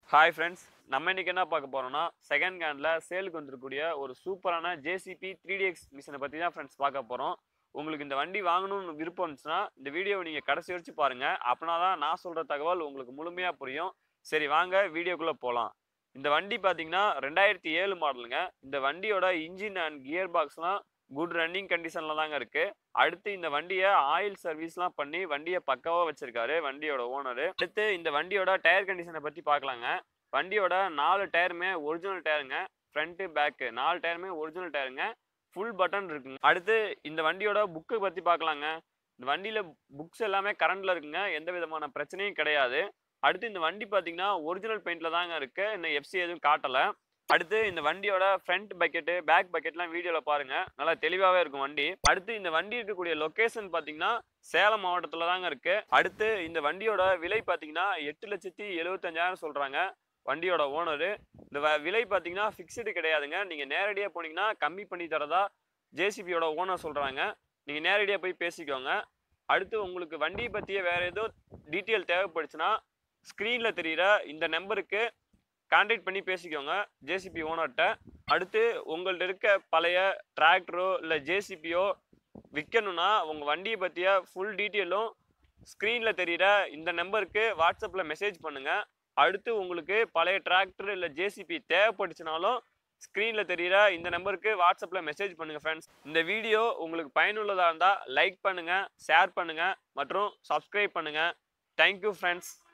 hi friends நம்ம இன்னைக்கு என்ன பார்க்க போறோம்னா செகண்ட் ஹேண்டில் சேலுக்கு வந்திருக்கக்கூடிய ஒரு சூப்பரான ஜேசிபி த்ரீ டிஎக்ஸ் மிஷினை பற்றி தான் ஃப்ரெண்ட்ஸ் பார்க்க போகிறோம் உங்களுக்கு இந்த வண்டி வாங்கணும்னு விருப்பம் இருந்துச்சுன்னா இந்த வீடியோவை நீங்கள் கடைசி வரைக்கும் பாருங்கள் அப்படின்னா தான் நான் சொல்கிற தகவல் உங்களுக்கு முழுமையாக புரியும் சரி வாங்க வீடியோக்குள்ளே போகலாம் இந்த வண்டி பார்த்தீங்கன்னா ரெண்டாயிரத்தி ஏழு மாடலுங்க இந்த வண்டியோட இன்ஜின் அண்ட் கியர் பாக்ஸ்லாம் குட் ரன்னிங் கண்டிஷனில் தாங்க இருக்குது அடுத்து இந்த வண்டியை ஆயில் சர்வீஸ்லாம் பண்ணி வண்டியை பக்காவாக வச்சிருக்காரு வண்டியோட ஓனரு அடுத்து இந்த வண்டியோட டயர் கண்டிஷனை பற்றி பார்க்கலாங்க வண்டியோட நாலு டயருமே ஒரிஜினல் டயருங்க ஃப்ரண்ட்டு பேக்கு நாலு டயருமே ஒரிஜினல் டயருங்க ஃபுல் பட்டன் இருக்குங்க அடுத்து இந்த வண்டியோட புக்கை பற்றி பார்க்கலாங்க இந்த வண்டியில் புக்ஸ் எல்லாமே கரண்டில் இருக்குங்க எந்த விதமான பிரச்சனையும் கிடையாது அடுத்து இந்த வண்டி பார்த்தீங்கன்னா ஒரிஜினல் பெயிண்டில் தாங்க இருக்குது இன்னும் எஃப்சி எதுவும் காட்டலை அடுத்து இந்த வண்டியோட ஃப்ரண்ட் பக்கெட்டு பேக் பக்கெட்லாம் வீடியோவில் பாருங்க நல்லா தெளிவாகவே இருக்கும் வண்டி அடுத்து இந்த வண்டி இருக்கக்கூடிய லொக்கேஷன் பார்த்தீங்கன்னா சேலம் மாவட்டத்தில் தாங்க இருக்கு அடுத்து இந்த வண்டியோட விலை பார்த்தீங்கன்னா எட்டு லட்சத்தி எழுபத்தஞ்சாயிரம் சொல்கிறாங்க வண்டியோட ஓனரு இந்த வ- விலை பார்த்தீங்கன்னா ஃபிக்ஸ்டு கிடையாதுங்க நீங்கள் நேரடியாக போனீங்கன்னா கம்மி பண்ணி தரதா ஜேசிபியோட ஓனர் சொல்கிறாங்க நீங்கள் நேரடியாக போய் பேசிக்கோங்க அடுத்து உங்களுக்கு வண்டியை பற்றிய வேறு ஏதோ டீட்டெயில் தேவைப்படுச்சுன்னா ஸ்க்ரீனில் தெரிகிற இந்த நம்பருக்கு கான்டாக்ட் பண்ணி பேசிக்கோங்க ஜேசிபி ஓனர்கிட்ட அடுத்து உங்கள்ட்ட இருக்க பழைய டிராக்டரோ இல்லை ஜேசிபியோ விற்கணும்னா உங்கள் வண்டியை பற்றிய ஃபுல் டீட்டெயிலும் ஸ்க்ரீனில் தெரிகிற இந்த நம்பருக்கு வாட்ஸ்அப்பில் மெசேஜ் பண்ணுங்கள் அடுத்து உங்களுக்கு பழைய டிராக்டர் இல்லை ஜேசிபி தேவைப்பட்டுச்சுனாலும் ஸ்க்ரீனில் தெரிகிற இந்த நம்பருக்கு வாட்ஸ்அப்பில் மெசேஜ் பண்ணுங்கள் ஃப்ரெண்ட்ஸ் இந்த வீடியோ உங்களுக்கு பயனுள்ளதாக இருந்தால் லைக் பண்ணுங்கள் ஷேர் பண்ணுங்கள் மற்றும் சப்ஸ்கிரைப் பண்ணுங்கள் தேங்க்யூ ஃப்ரெண்ட்ஸ்